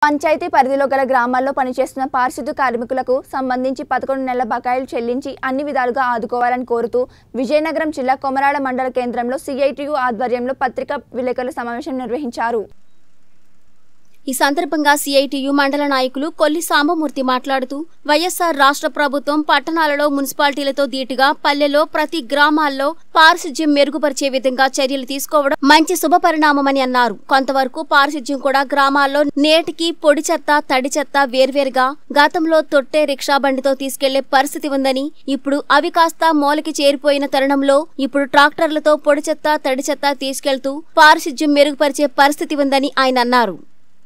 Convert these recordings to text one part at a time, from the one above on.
పంచాయతీ పరిధిలో గల గ్రామాల్లో పనిచేస్తున్న పారిశుద్ధ కార్మికులకు సంబంధించి పదకొండు నెలల బకాయిలు చెల్లించి అన్ని విధాలుగా ఆదుకోవాలని కోరుతూ విజయనగరం జిల్లా కొమరాడ మండల కేంద్రంలో సిఐటియు ఆధ్వర్యంలో పత్రికా విలేకరుల సమావేశం నిర్వహించారు ఈ సందర్భంగా సిఐటియు మండల నాయకులు కొల్లి సాంబమూర్తి మాట్లాడుతూ వైఎస్ఆర్ రాష్ట్ర ప్రభుత్వం పట్టణాలలో మున్సిపాలిటీలతో దీటుగా పల్లెలో ప్రతి గ్రామాల్లో పారిశుధ్యం మెరుగుపరిచే విధంగా చర్యలు తీసుకోవడం మంచి శుభపరిణామమని అన్నారు కొంతవరకు పారిశుధ్యం కూడా గ్రామాల్లో నేటికి పొడి చెత్త తడి చెత్త వేర్వేరుగా గతంలో తొట్టే రిక్షా బండితో తీసుకెళ్లే పరిస్థితి ఉందని ఇప్పుడు అవి కాస్త మూలకి చేరిపోయిన తరుణంలో ఇప్పుడు ట్రాక్టర్లతో పొడి చెత్త తడి చెత్త తీసుకెళ్తూ పారిశుధ్యం మెరుగుపరిచే పరిస్థితి ఉందని ఆయన అన్నారు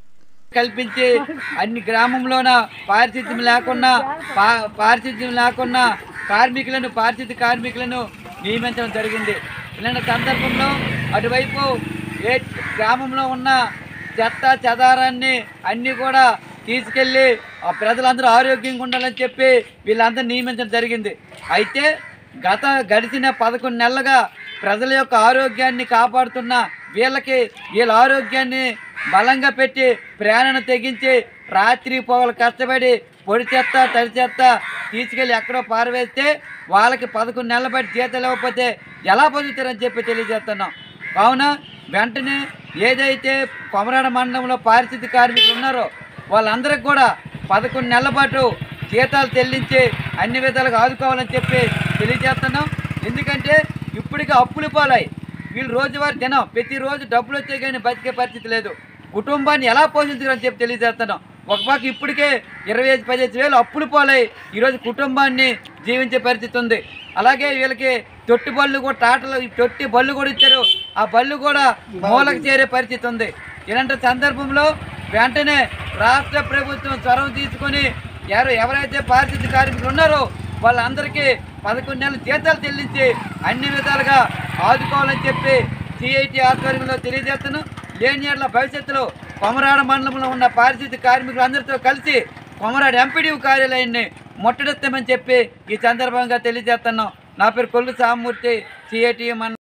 కల్పించి అన్ని గ్రామంలోన పారిశుద్ధ్యం లేకుండా పా పారిశుద్ధ్యం లేకుండా కార్మికులను పారిశుద్ధ్య కార్మికులను నియమించడం జరిగింది ఇలాంటి సందర్భంలో అటువైపు ఏ గ్రామంలో ఉన్న చెత్త చెదారాన్ని అన్నీ కూడా తీసుకెళ్ళి ఆ ప్రజలందరూ ఆరోగ్యంగా ఉండాలని చెప్పి వీళ్ళందరూ నియమించడం జరిగింది అయితే గత గడిచిన పదకొండు నెలలుగా ప్రజల యొక్క ఆరోగ్యాన్ని కాపాడుతున్న వీళ్ళకి వీళ్ళ ఆరోగ్యాన్ని బలంగా పెట్టి ప్రేరణ తెగించి రాత్రి పొగలు కష్టపడి పొడి చెత్త తడి చెత్త తీసుకెళ్ళి ఎక్కడో పారవేస్తే వాళ్ళకి పదకొండు నెలల బట్టి జీతాలు ఇవ్వకపోతే ఎలా పొందుతారని చెప్పి తెలియజేస్తున్నాం కావున వెంటనే ఏదైతే కొమరాడ మండలంలో పారిశుద్ధ్య కార్మికులు ఉన్నారో వాళ్ళందరికి కూడా పదకొండు నెలల పాటు జీతాలు చెల్లించి అన్ని విధాలుగా ఆదుకోవాలని చెప్పి తెలియజేస్తున్నాం ఎందుకంటే ఇప్పటికే అప్పులు పాలాయి వీళ్ళు రోజువారీ దినం ప్రతిరోజు డబ్బులు వచ్చే కానీ బతికే పరిస్థితి లేదు కుటుంబాన్ని ఎలా పోషించాలని చెప్పి తెలియజేస్తున్నాం ఒక పక్క ఇప్పటికే ఇరవై ఐదు పదిహేను వేలు అప్పులు పాలై ఈరోజు కుటుంబాన్ని జీవించే పరిస్థితి ఉంది అలాగే వీళ్ళకి తొట్టి బళ్ళు కూడా టాటలు తొట్టి బళ్ళు కూడా ఇచ్చారు ఆ బళ్ళు కూడా మూలకు చేరే పరిస్థితి ఉంది ఇలాంటి సందర్భంలో వెంటనే రాష్ట్ర ప్రభుత్వం చొరవ తీసుకొని ఎవరు ఎవరైతే పారిశుద్ధ్య కార్మికులు ఉన్నారో వాళ్ళందరికీ పదకొండు నెలల జీతాలు చెల్లించి అన్ని విధాలుగా ఆదుకోవాలని చెప్పి సిఐటి ఆధ్వర్యంలో తెలియజేస్తున్నాం లేని ఏళ్ల భవిష్యత్తులో కొమరాడ మండలంలో ఉన్న పారిశుద్ధ్య కార్మికులందరితో కలిసి కొమరాడు ఎంపీడీ కార్యాలయాన్ని ముట్టడిస్తామని చెప్పి ఈ సందర్భంగా తెలియజేస్తున్నాం నా పేరు కొల్లు సామూర్తి సిఐటి మండలం